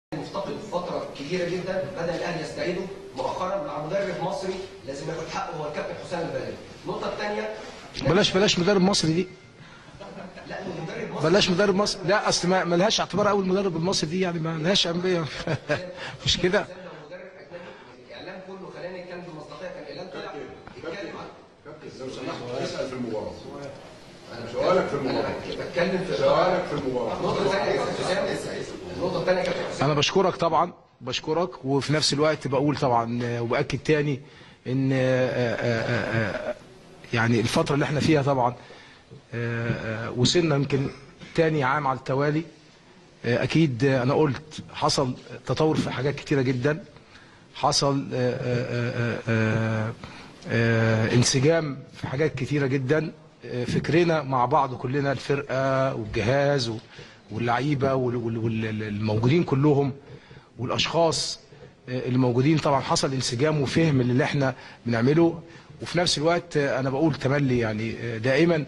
مفتقد فتره كبيره جدا بدا الاهلي يستعيده مؤخرا مع مدرب مصري لازم ياخد حقه هو الكابتن حسام البدري النقطه الثانيه بلاش بلاش مدرب مصري دي لا المدرب مصري بلاش مدرب مصري لا اصل ما ما لهاش اعتبار قوي المدرب المصري دي يعني ما لهاش انبياء مش كده حسام لو مدرب اجنبي الاعلام كله خلينا نتكلم بمصداقيه كان الاعلام طلع يتكلم عنه كابتن لو سمحت اسال في المباراه سؤالك في المباراه انا بتكلم في سؤالك في المباراه النقطه الثانيه يا كابتن حسام النقطه الثانيه يا كابتن حسام انا بشكرك طبعا بشكرك وفي نفس الوقت بقول طبعا آه، وباكد تاني ان آه، آه، آه، آه، يعني الفتره اللي احنا فيها طبعا آه، آه، وصلنا يمكن تاني عام على التوالي آه، اكيد آه، انا قلت حصل تطور في حاجات كتيره جدا حصل آه، آه، آه، آه، آه، انسجام في حاجات كتيره جدا آه، فكرنا مع بعض كلنا الفرقه والجهاز و- واللعيبه والموجودين كلهم والاشخاص آه، اللي موجودين طبعا حصل انسجام وفهم اللي احنا بنعمله وفي نفس الوقت آه، انا بقول تملي يعني آه، دائما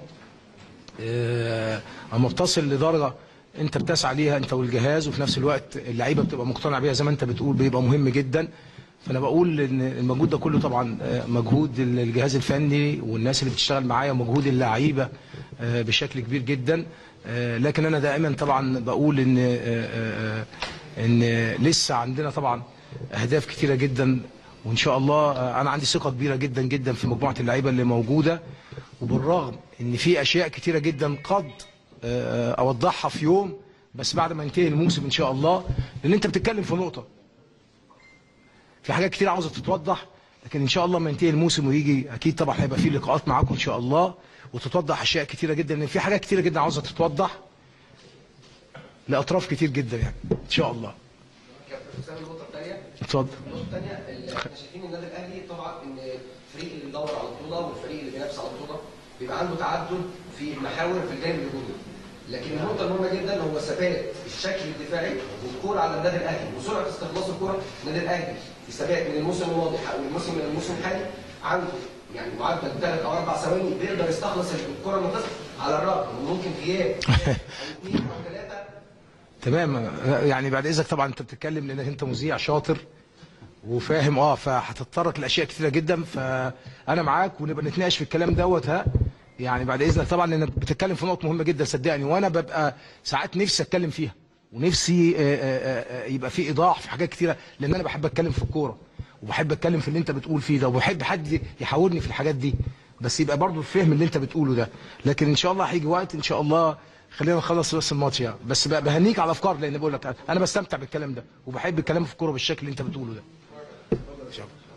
آه، اما بتصل لدرجه انت بتسعى ليها انت والجهاز وفي نفس الوقت اللعيبه بتبقى مقتنع بيها زي ما انت بتقول بيبقى مهم جدا فانا بقول ان المجهود ده كله طبعا آه، مجهود الجهاز الفني والناس اللي بتشتغل معايا ومجهود اللعيبه آه، بشكل كبير جدا آه، لكن انا دائما طبعا بقول ان آه، آه، آه، ان لسه عندنا طبعا اهداف كتيره جدا وان شاء الله آه، انا عندي ثقه كبيره جدا جدا في مجموعه اللعيبه اللي موجوده وبالرغم ان في اشياء كتيره جدا قد آه، اوضحها في يوم بس بعد ما ينتهي الموسم ان شاء الله لان انت بتتكلم في نقطه في حاجات كتير عاوزه تتوضح لكن ان شاء الله ما ينتهي الموسم ويجي اكيد طبعا هيبقى في لقاءات معاكم ان شاء الله وتتوضح اشياء كتيره جدا لان في حاجات كتيره جدا عاوزه تتوضح لاطراف كتير جدا يعني ان شاء الله كابتن حسام النقطه الثانيه اتفضل النقطة الثانية اللي احنا شايفين النادي الأهلي طبعا إن الفريق اللي بيدور على البطولة والفريق اللي بينافس على البطولة بيبقى عنده تعدد في المحاور في الجانب الهجومي. لكن النقطة المهمة جدا هو ثبات الشكل الدفاعي والكورة على النادي الأهلي وسرعة استخلاص الكورة النادي الأهلي في ثبات من الموسم الماضي أو الموسم من الموسم الحالي عنده يعني معدل ثلاث أو أربع ثواني بيقدر يستخلص الكورة المنتصفة على الرغم من ممكن غياب أو اثنين أو ثلاثة تمام يعني بعد اذنك طبعا انت بتتكلم لانك انت مذيع شاطر وفاهم اه فهتتطرق لاشياء كتيره جدا فانا معاك ونبقى نتناقش في الكلام دوت ها يعني بعد اذنك طبعا لانك بتتكلم في نقطه مهمه جدا صدقني وانا ببقى ساعات نفسي اتكلم فيها ونفسي آه، آه، آه، يبقى في ايضاح في حاجات كتيره لان انا بحب اتكلم في الكوره وبحب اتكلم في اللي انت بتقول فيه ده وبحب حد يحاورني في الحاجات دي بس يبقى برضو الفهم اللي انت بتقوله ده لكن ان شاء الله هيجي وقت ان شاء الله خلينا نخلص بس الماتش يعني بس بقى بهنيك على الافكار لان بقول لك انا بستمتع بالكلام ده وبحب الكلام في الكوره بالشكل اللي انت بتقوله ده ان شاء الله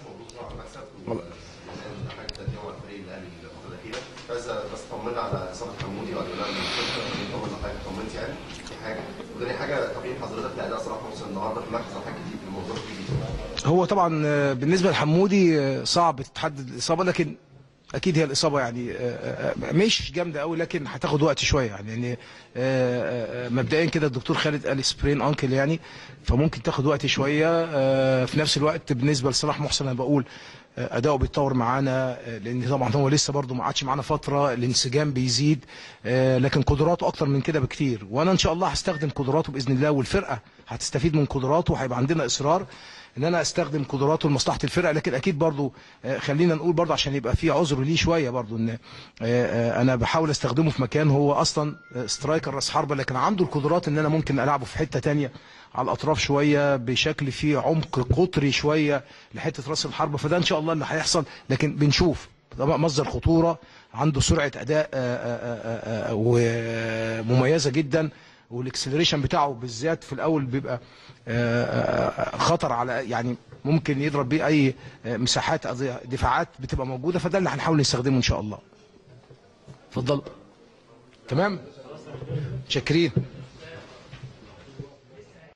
حاجه تانية هو الفريق الاهلي الفتره الاخيره عايز بس طمنا على اصابه حمودي ولا لا طمنا حضرتك طمنت يعني دي حاجه وتاني حاجه تقييم حضرتك لاداء صلاح محسن النهارده في مركز الحاج الجديد الموضوع الجديد هو طبعا آه، بالنسبه لحمودي آه، صعب تحدد الاصابه لكن اكيد هي الاصابه يعني آه، آه، مش جامده قوي لكن هتاخد وقت شويه يعني يعني آه، آه، مبدئيا كده الدكتور خالد قال سبرين انكل يعني فممكن تاخد وقت شويه آه، في نفس الوقت بالنسبه لصلاح محسن انا بقول آه، اداؤه بيتطور معانا آه، لان طبعا هو لسه برضه ما قعدش معانا فتره الانسجام بيزيد آه، لكن قدراته اكتر من كده بكتير وانا ان شاء الله هستخدم قدراته باذن الله والفرقه هتستفيد من قدراته وهيبقى عندنا اصرار ان انا استخدم قدراته لمصلحه الفرقه لكن اكيد برضو آه، خلينا نقول برضو عشان يبقى في عذر ليه شويه برضو ان آه، آه، انا بحاول استخدمه في مكان هو اصلا آه، سترايكر راس حربه لكن عنده القدرات ان انا ممكن العبه في حته تانية على الاطراف شويه بشكل فيه عمق قطري شويه لحته راس الحربه فده ان شاء الله اللي هيحصل لكن بنشوف طبعا مصدر خطوره عنده سرعه اداء آه، آه، آه، آه، ومميزه جدا والاكسلريشن بتاعه بالذات في الاول بيبقى آه، آه، خطر على يعني ممكن يضرب بيه اي آه، مساحات أو دفاعات بتبقى موجوده فده اللي هنحاول نستخدمه ان شاء الله اتفضل تمام شاكرين